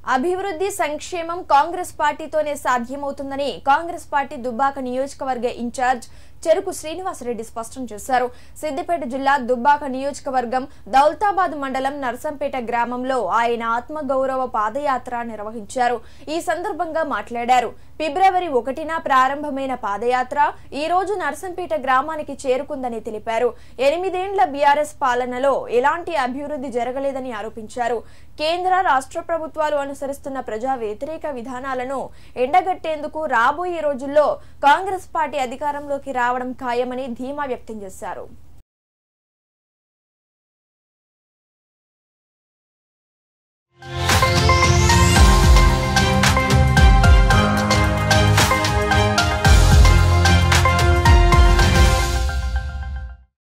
అభివృద్ధి సంక్షేమం కాంగ్రెస్ పార్టీతోనే సాధ్యమవుతుందని కాంగ్రెస్ పార్టీ దుబ్బాక నియోజకవర్గ ఇన్ఛార్జ్ చెరుకు శ్రీనివాసరెడ్డి స్పష్టం చేశారు సిద్దిపేట జిల్లా దుబ్బాక నియోజకవర్గం దౌల్తాబాద్ మండలం నర్సంపేట గ్రామంలో ఆయన ఆత్మగౌరవ పాదయాత్ర నిర్వహించారు ఈ సందర్భంగా మాట్లాడారు ఫిబ్రవరి ఒకటిన ప్రారంభమైన పాదయాత్ర ఈ రోజు నర్సంపేట గ్రామానికి చేరుకుందని తెలిపారు ఎనిమిదేండ్ల బీఆర్ఎస్ పాలనలో ఎలాంటి అభివృద్ధి జరగలేదని ఆరోపించారు కేంద్ర రాష్ట్ర ప్రభుత్వాలు అనుసరిస్తున్న ప్రజా వ్యతిరేక విధానాలను ఎండగట్టేందుకు రాబోయే రోజుల్లో కాంగ్రెస్ పార్టీ అధికారంలోకి రావడం ఖాయమని ధీమా వ్యక్తం చేశారు